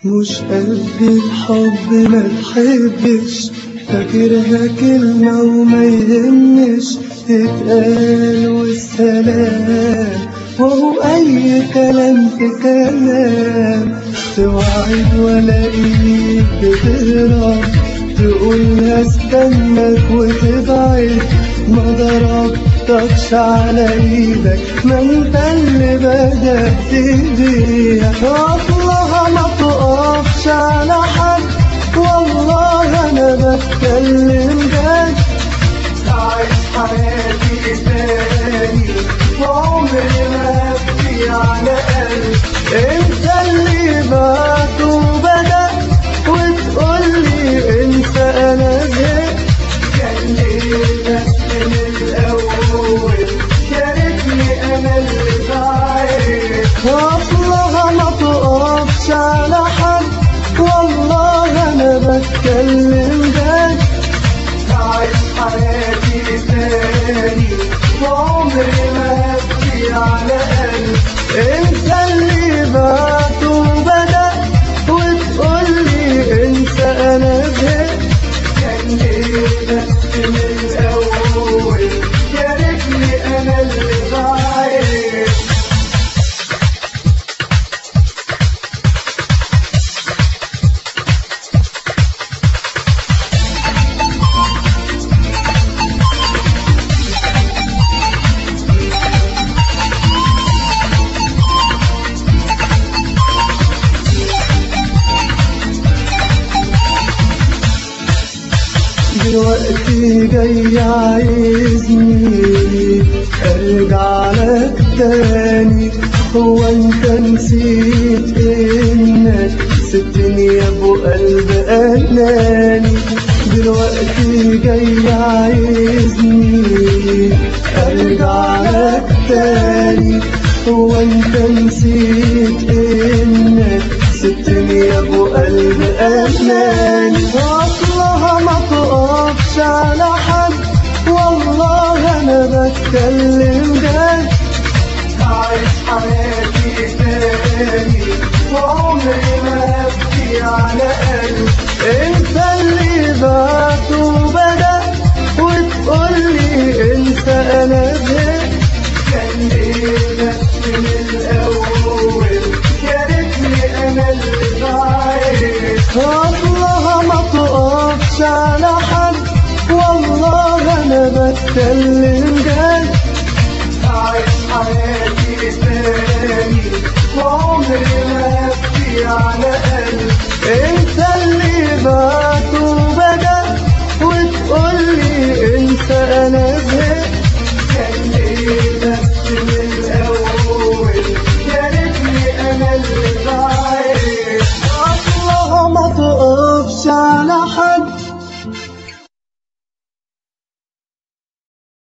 مش قد الحب ما تحبش فاكرها كلمة وما يهمش تتقال والسلام وهو أي كلام في كلام توعد ولا إيد بتهرب تقولها استنك وتبعد ما ضربتكش على ايدك ما انت اللي بدأت بيها اصلها ما تقفش على حد والله انا بتكلم جد عايش حياتي تاني وعمري ما ابكي على قلب انت اللي بعت وبدأ وتقولي انت انا زهقت كان ليه من الاول يا ريتني انا اللي بعيد اصلها ما تقفش على حد والله انا بتكلم جد عايش حياتي تاني وعمري ما ابكي على قلب انت اللي بعت وبدأ وتقولي انت انا زهقت كان ليه من الاول يا ريتني انا اللي بعيد دلوقتي جاي عايزني ارجع لك تاني هو انت نسيت انك سبتني يا ابو قلب اناني دلوقتي جاي عايزني ارجع لك تاني هو انت نسيت انك سبتني يا ابو قلب اناني اصلها ما تقفش على حد والله انا بتكلم جد عايش حياتي تاني وعمري ما ابكي على قلب انت اللي بعت وبدأ وتقولي انت انا زهقت كان ليه من الاول يا ريتني انا اللي بعيد اصلها ما تقفش على حد والله انا بتكلم جد عايش حياتي تاني وعمري ما ابكي على